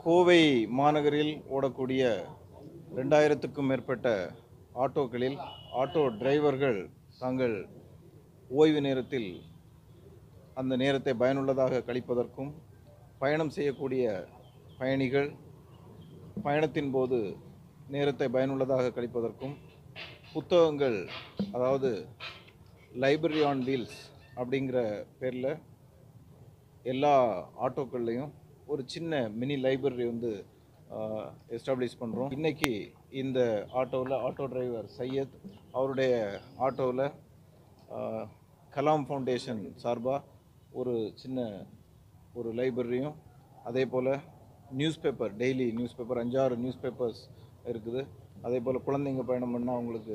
கோவை மாநகரில் ஓடக்கூடிய ரெண்டாயிரத்துக்கும் மேற்பட்ட ஆட்டோக்களில் ஆட்டோ டிரைவர்கள் தாங்கள் ஓய்வு நேரத்தில் அந்த நேரத்தை பயனுள்ளதாக கழிப்பதற்கும் பயணம் செய்யக்கூடிய பயணிகள் பயணத்தின் போது நேரத்தை பயனுள்ளதாக கழிப்பதற்கும் புத்தகங்கள் அதாவது லைப்ரரி ஆன் வீல்ஸ் அப்படிங்கிற பேரில் எல்லா ஆட்டோக்கள்லையும் ஒரு சின்ன மினி லைப்ரரி வந்து எஸ்டாப்ளிஷ் பண்ணுறோம் இன்றைக்கி இந்த ஆட்டோவில் ஆட்டோ டிரைவர் சையத் அவருடைய ஆட்டோவில் கலாம் ஃபவுண்டேஷன் சார்பாக ஒரு சின்ன ஒரு லைப்ரரியும் அதே போல் news paper daily news paper அஞ்சாறு நியூஸ் பேப்பர்ஸ் இருக்குது அதே போல் குழந்தைங்க பயணம் பண்ணால் அவங்களுக்கு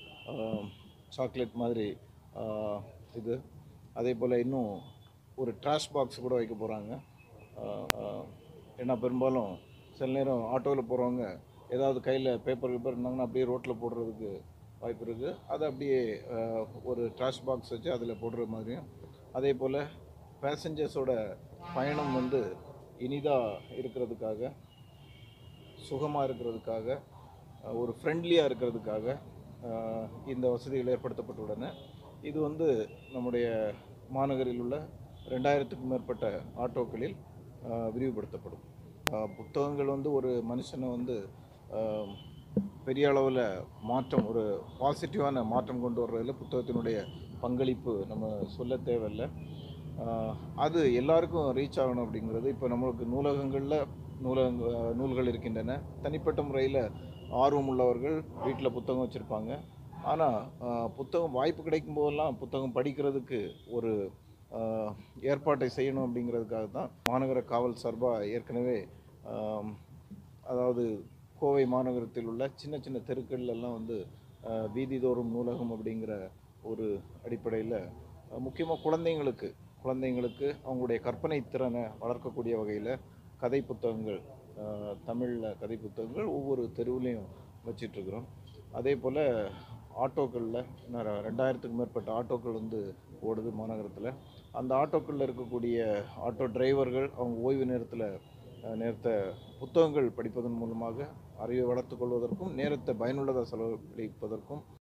சாக்லேட் மாதிரி ஆஹ், இது அதே போல் இன்னும் ஒரு ட்ராஷ் பாக்ஸ் கூட வைக்க போகிறாங்க ஏன்னா பெரும்பாலும் சில நேரம் ஆட்டோவில் போகிறவங்க ஏதாவது கையில் பேப்பர் பேப்பர் இருந்தாங்கன்னா அப்படியே ரோட்டில் போடுறதுக்கு வாய்ப்பு இருக்குது அதை அப்படியே ஆஹ், ஒரு ட்ராஷ் பாக்ஸ் வச்சு அதில் போடுற மாதிரியும் அதே போல் பேசஞ்சர்ஸோட பயணம் வந்து இனிதாக இருக்கிறதுக்காக சுகமாக இருக்கிறதுக்காக அஹ், ஒரு ஃப்ரெண்ட்லியாக இருக்கிறதுக்காக அஹ், இந்த வசதிகள் ஏற்படுத்தப்பட்டுள்ளன இது வந்து நம்முடைய மாநகரில் உள்ள ரெண்டாயிரத்துக்கும் மேற்பட்ட ஆட்டோக்களில் அஹ், விரிவுபடுத்தப்படும் அஹ், புத்தகங்கள் வந்து ஒரு மனுஷனை வந்து அஹ், பெரிய அளவில் மாற்றம் ஒரு பாசிட்டிவான மாற்றம் கொண்டு வர்றதில் புத்தகத்தினுடைய பங்களிப்பு நம்ம சொல்ல தேவையில்லை ஆஹ் அது எல்லாருக்கும் ரீச் ஆகணும் அப்படிங்கிறது இப்போ நம்மளுக்கு நூலகங்களில் நூலக நூல்கள் இருக்கின்றன தனிப்பட்ட முறையில் ஆர்வம் உள்ளவர்கள் வீட்டில் புத்தகம் வச்சுருப்பாங்க ஆனால் புத்தகம் வாய்ப்பு கிடைக்கும் போதெல்லாம் புத்தகம் படிக்கிறதுக்கு ஒரு ஆஹ், ஏற்பாட்டை செய்யணும் அப்படிங்கிறதுக்காக தான் மாநகர காவல் சார்பாக ஏற்கனவே ஆம், அதாவது கோவை மாநகரத்தில் உள்ள சின்ன சின்ன தெருக்கள்ல எல்லாம் வந்து ஆஹ், வீதிதோறும் நூலகம் அப்படிங்கிற ஒரு அடிப்படையில் முக்கியமாக குழந்தைங்களுக்கு குழந்தைங்களுக்கு அவங்களுடைய கற்பனை திறனை வளர்க்கக்கூடிய வகையில் கதை புத்தகங்கள் தமிழில் கதை புத்தகங்கள் ஒவ்வொரு தெருவுலையும் வச்சிட்ருக்குறோம் அதே போல் ஆட்டோக்களில் இன்னும் ரெண்டாயிரத்துக்கும் மேற்பட்ட ஆட்டோக்கள் வந்து ஓடுது மாநகரத்தில் அந்த ஆட்டோக்களில் இருக்கக்கூடிய ஆட்டோ டிரைவர்கள் அவங்க ஓய்வு நேரத்தில் அஹ், நேரத்தை புத்தகங்கள் படிப்பதன் மூலமாக அறிவை வளர்த்துக் கொள்வதற்கும் நேரத்தை பயனுள்ளதாக செலவழிப்பதற்கும்